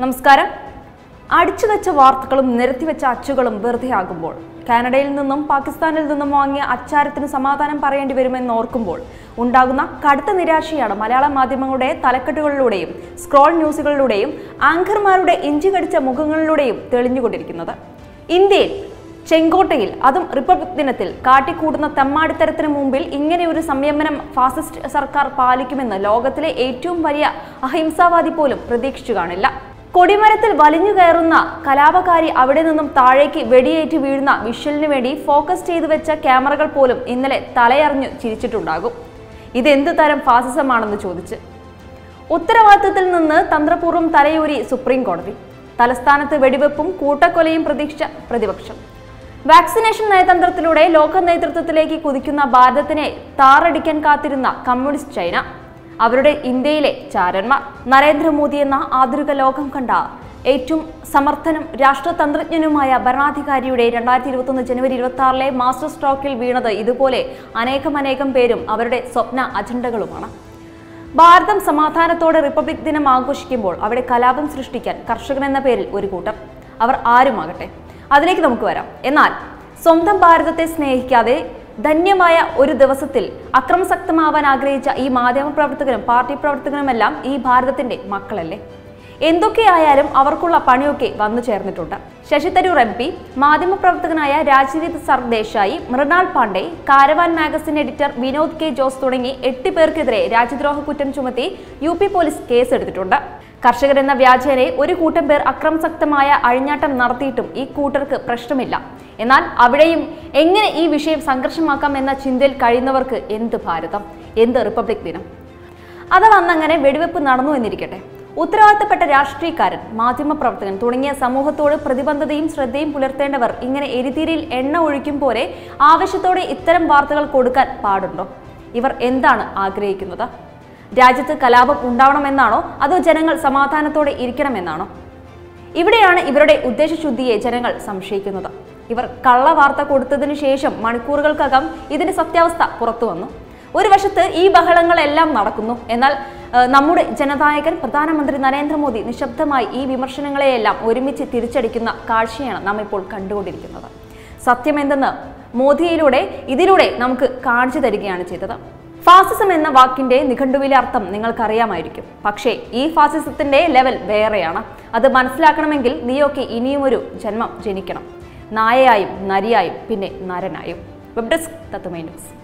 നമസ്കാരം അടിച്ചുവെച്ച വാർത്തകളും നിരത്തിവെച്ച അച്ചുകളും വെറുതെയാകുമ്പോൾ കാനഡയിൽ നിന്നും പാകിസ്ഥാനിൽ നിന്നും വാങ്ങിയ അച്ചാരത്തിന് സമാധാനം പറയേണ്ടി വരുമെന്ന് ഓർക്കുമ്പോൾ ഉണ്ടാകുന്ന കടുത്ത നിരാശയാണ് മലയാള മാധ്യമങ്ങളുടെ തലക്കെട്ടുകളിലൂടെയും സ്ക്രോൾ ന്യൂസുകളിലൂടെയും ആങ്കർമാരുടെ ഇഞ്ചി കടിച്ച മുഖങ്ങളിലൂടെയും തെളിഞ്ഞുകൊണ്ടിരിക്കുന്നത് ഇന്ത്യയിൽ ചെങ്കോട്ടയിൽ അതും റിപ്പബ്ലിക് ദിനത്തിൽ കാട്ടിക്കൂടുന്ന തെമ്മാടിത്തരത്തിന് മുമ്പിൽ ഇങ്ങനെ ഒരു സംയമനം ഫാസിസ്റ്റ് സർക്കാർ പാലിക്കുമെന്ന് ലോകത്തിലെ ഏറ്റവും വലിയ അഹിംസാവാദി പോലും പ്രതീക്ഷിച്ചു കാണില്ല കൊടിമരത്തിൽ വലിഞ്ഞു കയറുന്ന കലാപകാരി അവിടെ നിന്നും താഴേക്ക് വെടിയേറ്റ് വീഴുന്ന വിഷ്വലിന് വേണ്ടി ഫോക്കസ് ചെയ്തു വെച്ച ക്യാമറകൾ പോലും ഇന്നലെ തലയറിഞ്ഞു ചിരിച്ചിട്ടുണ്ടാകും ഇതെന്ത് തരം ഫാസിസമാണെന്ന് ചോദിച്ച് ഉത്തരവാദിത്തത്തിൽ നിന്ന് തന്ത്രപൂർവ്വം തലയൂരി സുപ്രീം കോടതി തലസ്ഥാനത്ത് വെടിവെപ്പും കൂട്ടക്കൊലയും പ്രതീക്ഷിച്ച പ്രതിപക്ഷം വാക്സിനേഷൻ നയതന്ത്രത്തിലൂടെ ലോക നേതൃത്വത്തിലേക്ക് കുതിക്കുന്ന ഭാരതത്തിനെ താറടിക്കാൻ കാത്തിരുന്ന കമ്മ്യൂണിസ്റ്റ് ചൈന അവരുടെ ഇന്ത്യയിലെ ചാരന്മാർ നരേന്ദ്രമോദി എന്ന ആധുനിക ലോകം കണ്ട ഏറ്റവും സമർത്ഥനും രാഷ്ട്രതന്ത്രജ്ഞനുമായ ഭരണാധികാരിയുടെ രണ്ടായിരത്തി ഇരുപത്തൊന്ന് ജനുവരി ഇരുപത്തി ആറിലെ മാസ്റ്റർ സ്ട്രോക്കിൽ വീണത് ഇതുപോലെ അനേകം അനേകം പേരും അവരുടെ സ്വപ്ന അജണ്ടകളുമാണ് ഭാരതം സമാധാനത്തോടെ റിപ്പബ്ലിക് ദിനം ആഘോഷിക്കുമ്പോൾ അവിടെ കലാപം സൃഷ്ടിക്കാൻ കർഷകൻ എന്ന പേരിൽ ഒരു കൂട്ടം അവർ ആരുമാകട്ടെ അതിലേക്ക് നമുക്ക് വരാം എന്നാൽ സ്വന്തം ഭാരതത്തെ സ്നേഹിക്കാതെ ധന്യമായ ഒരു ദിവസത്തിൽ അക്രമസക്തമാവാൻ ആഗ്രഹിച്ച ഈ മാധ്യമപ്രവർത്തകരും പാർട്ടി പ്രവർത്തകരുമെല്ലാം ഈ ഭാരതത്തിന്റെ മക്കളല്ലേ എന്തൊക്കെയായാലും അവർക്കുള്ള പണിയൊക്കെ വന്നു ചേർന്നിട്ടുണ്ട് ശശി തരൂർ എം പി മാധ്യമപ്രവർത്തകനായ Rajdeep Sardesai Mrinal Pande Caravan magazine editor Vinod K Jose തുടങ്ങി എട്ട് പേർക്കെതിരെ രാജ്യദ്രോഹ കുറ്റം ചുമത്തി യു പി പോലീസ് കേസെടുത്തിട്ടുണ്ട് കർഷകരെന്ന വ്യാജേനെ ഒരു കൂട്ടം പേർ അക്രമസക്തമായ അഴിഞ്ഞാട്ടം നടത്തിയിട്ടും ഈ കൂട്ടർക്ക് പ്രശ്നമില്ല എന്നാൽ അവിടെയും എങ്ങനെ ഈ വിഷയം സംഘർഷമാക്കാം എന്ന ചിന്തയിൽ കഴിയുന്നവർക്ക് എന്ത് ഭാരതം എന്ത് റിപ്പബ്ലിക് ദിനം അഥവാ അന്നങ്ങനെ വെടിവെപ്പ് നടന്നു എന്നിരിക്കട്ടെ ഉത്തരവാദിത്തപ്പെട്ട രാഷ്ട്രീയക്കാരൻ മാധ്യമപ്രവർത്തകൻ തുടങ്ങിയ സമൂഹത്തോട് പ്രതിബദ്ധതയും ശ്രദ്ധയും പുലർത്തേണ്ടവർ ഇങ്ങനെ എരിതീരിയിൽ എണ്ണ ഒഴിക്കും പോലെ ആവശ്യത്തോടെ ഇത്തരം വാർത്തകൾ കൊടുക്കാൻ പാടുണ്ടോ ഇവർ എന്താണ് ആഗ്രഹിക്കുന്നത് രാജ്യത്ത് കലാപം ഉണ്ടാവണമെന്നാണോ അതോ ജനങ്ങൾ സമാധാനത്തോടെ ഇരിക്കണമെന്നാണോ ഇവിടെയാണ് ഇവരുടെ ഉദ്ദേശശുദ്ധിയെ ജനങ്ങൾ സംശയിക്കുന്നത് ഇവർ കള്ള വാർത്ത കൊടുത്തതിനു ശേഷം മണിക്കൂറുകൾക്കകം ഇതിന്റെ സത്യാവസ്ഥ പുറത്തു വന്നു ഒരു വശത്ത് ഈ ബഹളങ്ങളെല്ലാം നടക്കുന്നു എന്നാൽ ഏഹ്, നമ്മുടെ ജനനായകൻ പ്രധാനമന്ത്രി നരേന്ദ്രമോദി നിശബ്ദമായി ഈ വിമർശനങ്ങളെയെല്ലാം ഒരുമിച്ച് തിരിച്ചടിക്കുന്ന കാഴ്ചയാണ് നാം ഇപ്പോൾ കണ്ടുകൊണ്ടിരിക്കുന്നത് സത്യം എന്തെന്ന് മോദിയിലൂടെ ഇതിലൂടെ നമുക്ക് കാണിച്ചു തരികയാണ് ചെയ്തത് ഫാസിസം എന്ന വാക്കിന്റെ നിഘണ്ടുവിലെ അർത്ഥം നിങ്ങൾക്കറിയാമായിരിക്കും പക്ഷേ ഈ ഫാസിസത്തിന്റെ ലെവൽ വേറെയാണ് അത് മനസ്സിലാക്കണമെങ്കിൽ നീയൊക്കെ ഇനിയും ഒരു ജന്മം ജനിക്കണം നായയായും നരിയായും പിന്നെ നരനായും വെബ് ഡെസ്ക് തത്വമൈ ന്യൂസ്